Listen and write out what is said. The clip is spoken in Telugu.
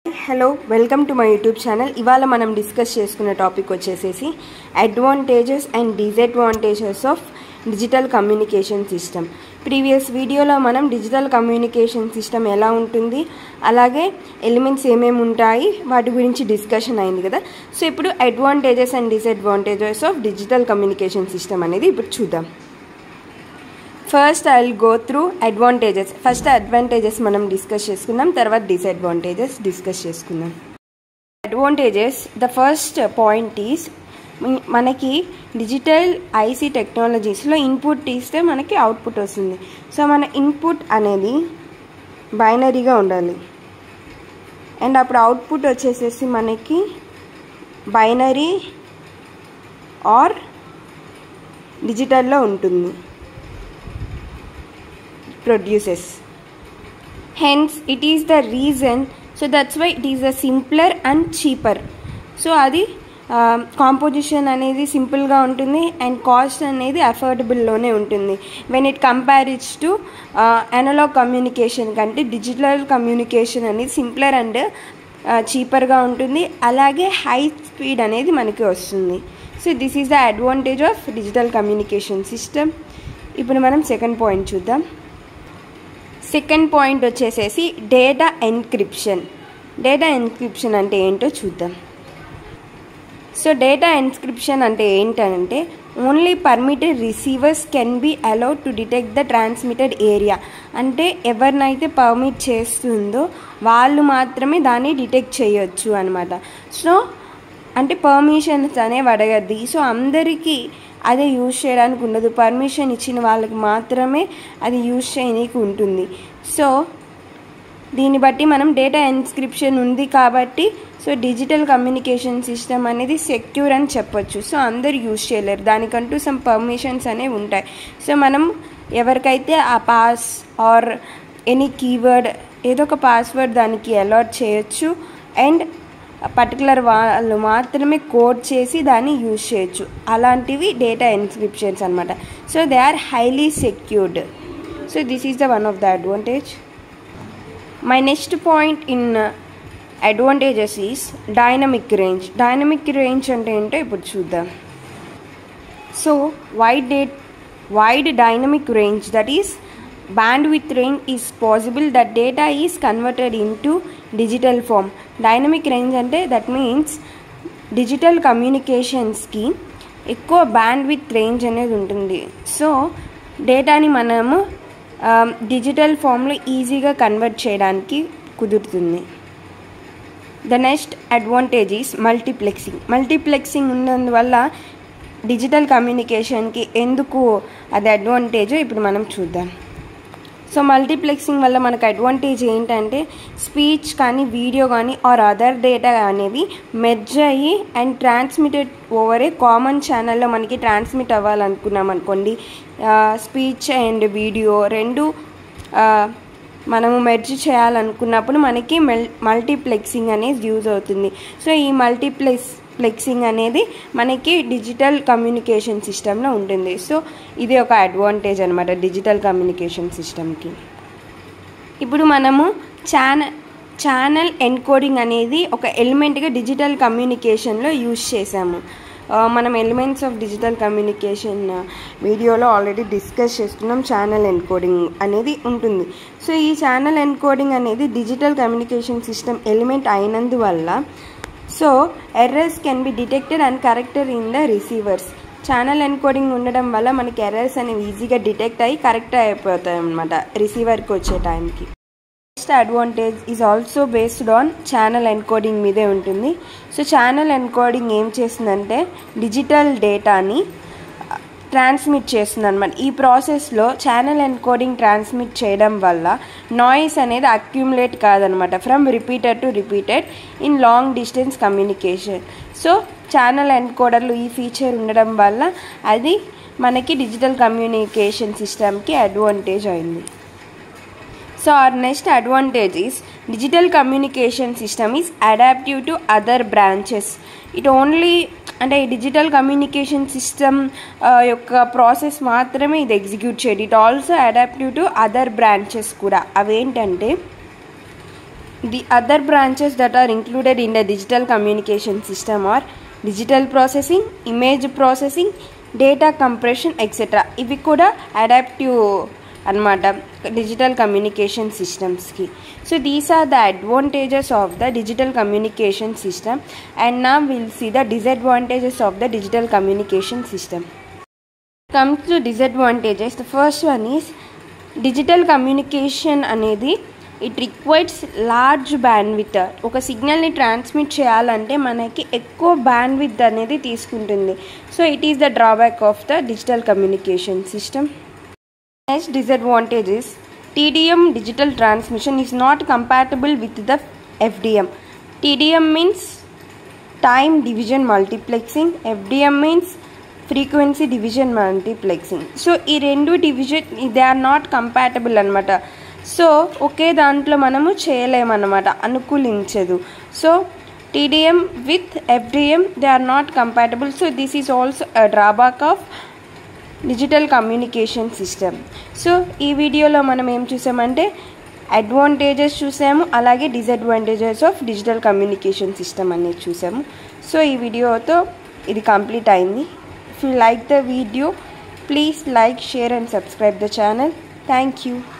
Hello welcome to my YouTube channel ఇవాళ మనం డిస్కస్ చేసుకున్న టాపిక్ వచ్చేసేసి advantages and disadvantages of digital communication system previous వీడియోలో మనం డిజిటల్ కమ్యూనికేషన్ సిస్టమ్ ఎలా ఉంటుంది అలాగే ఎలిమెంట్స్ ఏమేమి ఉంటాయి వాటి గురించి డిస్కషన్ అయింది కదా సో ఇప్పుడు advantages and disadvantages of digital communication system అనేది ఇప్పుడు చూద్దాం first I will go through advantages first advantages మనం డిస్కస్ చేసుకుందాం తర్వాత డిసడ్వాంటేజెస్ డిస్కస్ చేసుకుందాం advantages the first point is మనకి డిజిటల్ ఐసీ టెక్నాలజీస్లో ఇన్పుట్ ఇస్తే మనకి అవుట్పుట్ వస్తుంది సో మన ఇన్పుట్ అనేది బైనరీగా ఉండాలి అండ్ అప్పుడు అవుట్పుట్ వచ్చేసేసి మనకి బైనరీ ఆర్ డిజిటల్లో ఉంటుంది produces hence it is the reason so that's why it is a simpler and cheaper so అది కాంపోజిషన్ అనేది సింపుల్గా ఉంటుంది అండ్ కాస్ట్ అనేది అఫోర్డబుల్లోనే ఉంటుంది when it compares to analog communication కంటే డిజిటల్ కమ్యూనికేషన్ అనేది సింప్లర్ అండ్ చీపర్గా ఉంటుంది అలాగే హై స్పీడ్ అనేది మనకి వస్తుంది so this is the advantage of digital communication system ఇప్పుడు మనం సెకండ్ పాయింట్ చూద్దాం సెకండ్ పాయింట్ వచ్చేసేసి డేటా ఎన్క్రిప్షన్ డేటా ఎన్క్రిప్షన్ అంటే ఏంటో చూద్దాం సో డేటా ఎన్క్రిప్షన్ అంటే ఏంటంటే only permitted receivers can be allowed to detect the transmitted area అంటే ఎవరినైతే పర్మిట్ చేస్తుందో వాళ్ళు మాత్రమే దాన్ని డిటెక్ట్ చేయొచ్చు అనమాట సో అంటే పర్మిషన్స్ అనేవి అడగద్ది సో అందరికీ అదే యూజ్ చేయడానికి ఉండదు పర్మిషన్ ఇచ్చిన వాళ్ళకి మాత్రమే అది యూజ్ చేయనీకి ఉంటుంది సో దీన్ని బట్టి మనం డేటా ఎన్స్క్రిప్షన్ ఉంది కాబట్టి సో డిజిటల్ కమ్యూనికేషన్ సిస్టమ్ అనేది సెక్యూర్ అని చెప్పొచ్చు సో అందరు యూజ్ చేయలేరు దానికంటూ సమ్ పర్మిషన్స్ అనేవి ఉంటాయి సో మనం ఎవరికైతే ఆ పాస్ ఆర్ ఎనీ కీవర్డ్ ఏదో ఒక పాస్వర్డ్ దానికి అలాట్ చేయొచ్చు అండ్ పర్టికులర్ వాళ్ళు మాత్రమే కోడ్ చేసి దాన్ని యూజ్ చేయొచ్చు అలాంటివి డేటా ఎన్క్రిప్షన్స్ అనమాట so they are highly secured so this is the one of the advantage my next point in advantages is dynamic range dynamic range అంటే ఏంటో ఇప్పుడు చూద్దాం so wide date wide dynamic range that is bandwidth range is possible that data is converted into digital form dynamic range అంటే దట్ మీన్స్ డిజిటల్ కమ్యూనికేషన్స్కి ఎక్కువ బ్యాండ్విత్ రేంజ్ అనేది ఉంటుంది సో డేటాని మనము డిజిటల్ ఫామ్లో ఈజీగా కన్వర్ట్ చేయడానికి కుదురుతుంది the next advantage is multiplexing multiplexing ఉన్నందువల్ల డిజిటల్ కమ్యూనికేషన్కి ఎందుకు అది అడ్వాంటేజో ఇప్పుడు మనం చూద్దాం సో మల్టీప్లెక్సింగ్ వల్ల మనకు అడ్వాంటేజ్ ఏంటంటే స్పీచ్ కానీ వీడియో కానీ ఆర్ అదర్ డేటా అనేవి మెర్జ్ అయ్యి and transmitted over a common ఛానల్లో మనకి ట్రాన్స్మిట్ అవ్వాలనుకున్నాం అనుకోండి స్పీచ్ అండ్ వీడియో రెండు మనము మెర్జ్ చేయాలనుకున్నప్పుడు మనకి మెల్ మల్టీప్లెక్సింగ్ అనేది యూజ్ అవుతుంది సో ఈ మల్టీప్లెక్స్ ఫ్లెక్సింగ్ అనేది మనకి డిజిటల్ కమ్యూనికేషన్ సిస్టంలో ఉంటుంది సో ఇది ఒక అడ్వాంటేజ్ అనమాట డిజిటల్ కమ్యూనికేషన్ సిస్టమ్కి ఇప్పుడు మనము ఛానల్ ఛానల్ ఎన్కోడింగ్ అనేది ఒక ఎలిమెంట్గా డిజిటల్ కమ్యూనికేషన్లో యూజ్ చేసాము మనం ఎలిమెంట్స్ ఆఫ్ డిజిటల్ కమ్యూనికేషన్ వీడియోలో ఆల్రెడీ డిస్కస్ చేసుకున్నాం ఛానల్ ఎన్కోడింగ్ అనేది ఉంటుంది సో ఈ ఛానల్ ఎన్కోడింగ్ అనేది డిజిటల్ కమ్యూనికేషన్ సిస్టమ్ ఎలిమెంట్ అయినందువల్ల so errors can be detected and corrected in the receivers channel encoding ఉండడం వల్ల మనకి ఎర్రర్స్ అనేవి ఈజీగా డిటెక్ట్ అయ్యి కరెక్ట్ అయిపోతాయి అనమాట రిసీవర్కి వచ్చే టైంకి next advantage is also based on channel encoding మీదే ఉంటుంది సో ఛానల్ ఎన్కోడింగ్ ఏం చేస్తుందంటే డిజిటల్ డేటాని ట్రాన్స్మిట్ చేస్తుంది అనమాట ఈ ప్రాసెస్లో ఛానల్ ఎన్కోడింగ్ ట్రాన్స్మిట్ చేయడం వల్ల నాయిస్ అనేది అక్యుములేట్ కాదనమాట from repeated to repeated in long distance communication so channel ఎన్కోడర్లు ఈ ఫీచర్ ఉండడం వల్ల అది మనకి డిజిటల్ కమ్యూనికేషన్ సిస్టమ్కి అడ్వాంటేజ్ అయింది so our next advantage is digital communication system is adaptive to other branches it only అంటే డిజిటల్ కమ్యూనికేషన్ సిస్టమ్ యొక్క ప్రాసెస్ మాత్రమే ఇది ఎగ్జిక్యూట్ చేయదు it also adaptive to other branches కూడా అవేంటంటే The other branches that are included in the digital communication system are digital processing, image processing, data compression, etc. ఇవి కూడా అడాప్టివ్ అనమాట డిజిటల్ కమ్యూనికేషన్ సిస్టమ్స్కి so these are the advantages of the digital communication system and now will see the disadvantages of the digital communication system comes to disadvantages the first one is digital communication అనేది ఇట్ రిక్వైర్స్ లార్జ్ బ్యాండ్విత్ ఒక సిగ్నల్ని ట్రాన్స్మిట్ చేయాలంటే మనకి ఎక్కువ బ్యాండ్విత్ అనేది తీసుకుంటుంది so it is the drawback of the digital communication system next disadvantages TDM digital transmission is not compatible with the FDM. TDM means time division multiplexing, FDM means frequency division multiplexing. So ఈ రెండు division they are not compatible అనమాట సో ఒకే దాంట్లో మనము చేయలేమన్నమాట అనుకూలించదు so TDM with FDM they are not compatible so this is also drawback of digital communication system so ఈ వీడియోలో మనం ఏం చూసామంటే అడ్వాంటేజెస్ చూసాము అలాగే disadvantages of digital communication system అనేది చూసాము సో ఈ వీడియోతో ఇది కంప్లీట్ అయింది if you like the video please like share and subscribe the channel thank you